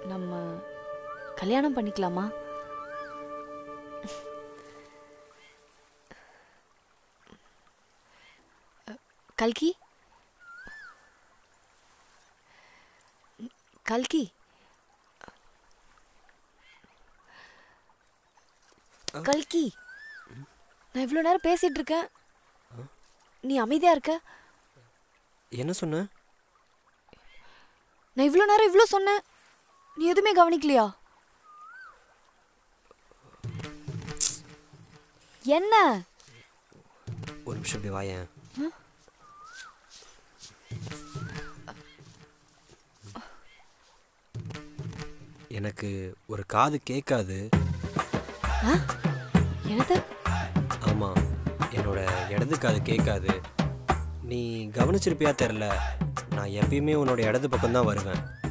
நம்ம கல்யாணம் பண்ணிக்கலாமா கல்கி கல்கி கல்கி நான் இவ்வளோ நேரம் பேசிட்டு இருக்கேன் நீ அமைதியா இருக்க என்ன சொன்ன நான் இவ்வளோ நேரம் இவ்வளோ சொன்னேன் நீ எதுவுமே கவனிக்கலையா என்ன ஒரு நிமிஷம் இப்படி வாயேன் எனக்கு ஒரு காது கேட்காது என்னது ஆமாம் என்னோட இடது காது கேட்காது நீ கவனிச்சிருப்பியா தெரில நான் எப்பயுமே உன்னோட இடது பக்கம் தான் வருவேன்